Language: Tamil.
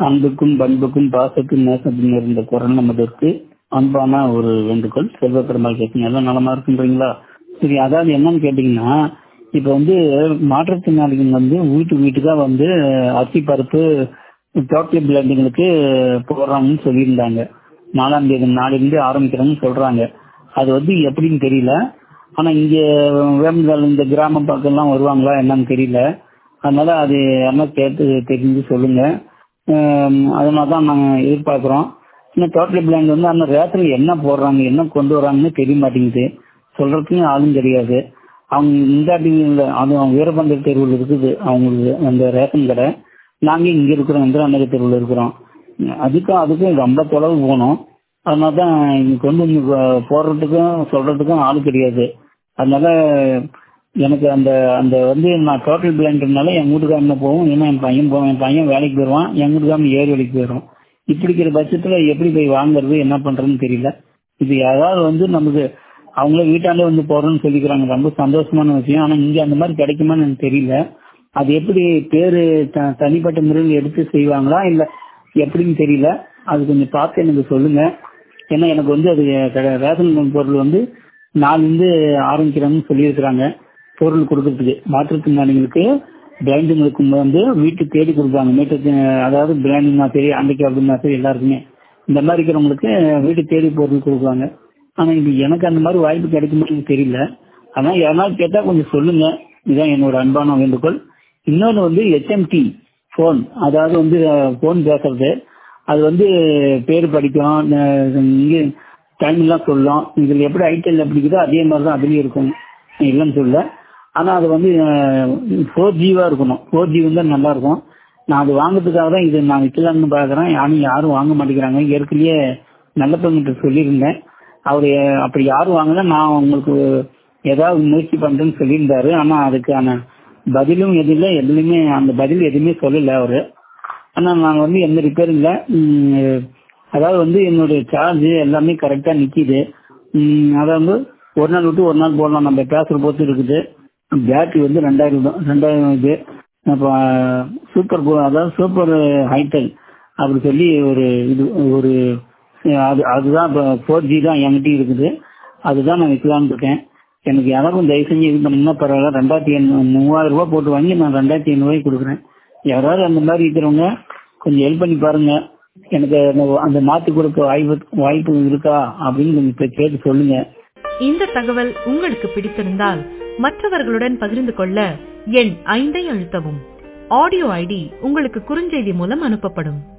அன்புக்கும் பண்புக்கும் பாசத்துக்கும் நேசத்துக்கும் இருந்த குரல் நமதற்கு அன்பான ஒரு வேண்டுகோள் செல்வ பெருமாள் கேட்குங்க எல்லாம் நலமா இருக்குன்றீங்களா சரி அதாவது என்னன்னு கேட்டீங்கன்னா இப்ப வந்து மாற்றுத்திறனாளிகள் வந்து வீட்டு வீட்டுக்கா வந்து அரிசி பருப்பு சாக்லேட் பிளண்டுங்களுக்கு போடுறாங்கன்னு சொல்லியிருந்தாங்க நாலாம் தேதி நாளிலிருந்து ஆரம்பிக்கிறாங்கன்னு சொல்றாங்க அது வந்து எப்படின்னு தெரியல ஆனா இங்க வேம்பல் இந்த கிராம பக்கம்லாம் வருவாங்களா என்னன்னு தெரியல அதனால அது என்ன கேட்டு தெரிஞ்சு சொல்லுங்க அதனால தான் நாங்கள் எதிர்பார்க்குறோம் இன்னும் டோட்டல் பிளான் வந்து அந்த ரேஷன்ல என்ன போடுறாங்க என்ன கொண்டு வராங்கன்னு தெரிய மாட்டேங்குது சொல்றதுக்கும் ஆளும் தெரியாது அவங்க இந்த அது அவங்க வீரபந்தர் தெருவில் இருக்குது அவங்களுக்கு அந்த ரேஷன் கடை நாங்கள் இங்கே இருக்கிறோம் இந்திரா நகர் தெருவில் இருக்கிறோம் அதுக்கும் அதுக்கும் ரொம்ப தொலைவு போகணும் அதனால தான் இங்கே கொண்டு வந்து போடுறதுக்கும் சொல்றதுக்கும் ஆள் கிடையாது அதனால எனக்கு அந்த அந்த வந்து நான் டோட்டல் பிளான்ன்றதுனால என் வீட்டுக்காரன் போவோம் ஏன்னா என் பையன் போவேன் என் பையன் வேலைக்கு போயிடுவான் என் வீட்டுக்காரன் ஏர் வேலைக்கு போயிடும் இப்படி இருக்கிற பட்சத்துல எப்படி போய் வாங்குறது என்ன பண்றதுன்னு தெரியல இது யாராவது வந்து நமக்கு அவங்களே வீட்டாண்டே வந்து போறோம்னு சொல்லிக்கிறாங்க ரொம்ப சந்தோஷமான விஷயம் ஆனா இங்க அந்த மாதிரி கிடைக்குமான்னு எனக்கு தெரியல அது எப்படி பேரு தனிப்பட்ட முறையில் எடுத்து செய்வாங்களா இல்ல எப்படின்னு தெரியல அது கொஞ்சம் பார்த்து எனக்கு சொல்லுங்க ஏன்னா எனக்கு வந்து அது ரேஷன் பொருள் வந்து நாலுலேருந்து ஆரம்பிக்கிறாங்கன்னு சொல்லியிருக்கிறாங்க பொருள் கொடுக்கறதுக்கு மாற்றுத்திறனாளிகளுக்கு பிளைண்டுங்களுக்கு வந்து வீட்டுக்கு தேடி கொடுப்பாங்க மீட்டர் அதாவது பிளைண்டுனா சரி ஹேண்டிகேப்னா சரி எல்லாருக்குமே இந்த மாதிரி இருக்கிறவங்களுக்கு வீட்டு தேடி பொருள் கொடுக்குறாங்க ஆனா இது எனக்கு அந்த மாதிரி வாய்ப்பு கிடைக்குமான்னு தெரியல ஆனா யாராவது கேட்டா கொஞ்சம் சொல்லுங்க இதுதான் என்னோட அன்பான வேண்டுகோள் இன்னொன்று வந்து ஹெச்எம்டி ஃபோன் அதாவது வந்து ஃபோன் பேசுறது அது வந்து பேர் படிக்கும் இங்கே டைம் எல்லாம் சொல்லும் இதில் எப்படி ஐடிஎல்ல பிடிக்குதோ அதே மாதிரி தான் அதுலேயும் இருக்கும் இல்லைன்னு சொல்ல ஆனால் அது வந்து ஃபோர் ஜிவா இருக்கணும் ஃபோர் ஜி வந்து நல்லா இருக்கும் நான் அது வாங்குறதுக்காக தான் இது நான் விற்கலாம்னு பார்க்குறேன் யாரும் யாரும் வாங்க மாட்டேங்கிறாங்க ஏற்கனவே நல்ல பங்கிட்ட சொல்லியிருந்தேன் அவர் அப்படி யாரும் வாங்கல நான் உங்களுக்கு ஏதாவது முயற்சி பண்றேன்னு சொல்லியிருந்தாரு ஆனா அதுக்கான பதிலும் எதுவும் இல்லை எதுலையுமே அந்த பதில் எதுவுமே சொல்லல அவரு ஆனா நாங்க வந்து எந்த ரிப்பேரும் இல்லை அதாவது வந்து என்னுடைய சார்ஜ் எல்லாமே கரெக்டா நிக்குது அதாவது ஒரு நாள் விட்டு ஒரு நாள் போடலாம் நம்ம பேசுற பொறுத்து இருக்குது பேட்டரி வந்து ரெண்டாயிரம் தான் ரெண்டாயிரம் இது அப்போ சூப்பர் அதாவது சூப்பர் ஹைடெல் அப்படி சொல்லி ஒரு இது ஒரு அது அதுதான் இப்போ ஃபோர் ஜி தான் என்கிட்ட இருக்குது அதுதான் நான் விற்கலான்னு இருக்கேன் எனக்கு யாராவது தயவு செஞ்சு இது பண்ணீங்கன்னா பரவாயில்ல ரெண்டாயிரத்தி எண்ணூறு மூவாயிரம் ரூபாய் போட்டு வாங்கி நான் ரெண்டாயிரத்தி ஐநூறுவாய்க்கு கொடுக்குறேன் யாராவது அந்த மாதிரி இருக்கிறவங்க கொஞ்சம் ஹெல்ப் பண்ணி பாருங்க எனக்கு அந்த மாற்றி கொடுக்க வாய்ப்பு வாய்ப்பு இருக்கா அப்படின்னு கொஞ்சம் கேட்டு சொல்லுங்க இந்த தகவல் உங்களுக்கு பிடித்திருந்தால் மற்றவர்களுடன் பகிர்ந்து கொள்ள எண் ஐந்தை அழுத்தவும் ஆடியோ ஐடி உங்களுக்கு குறுஞ்செய்தி மூலம் அனுப்பப்படும்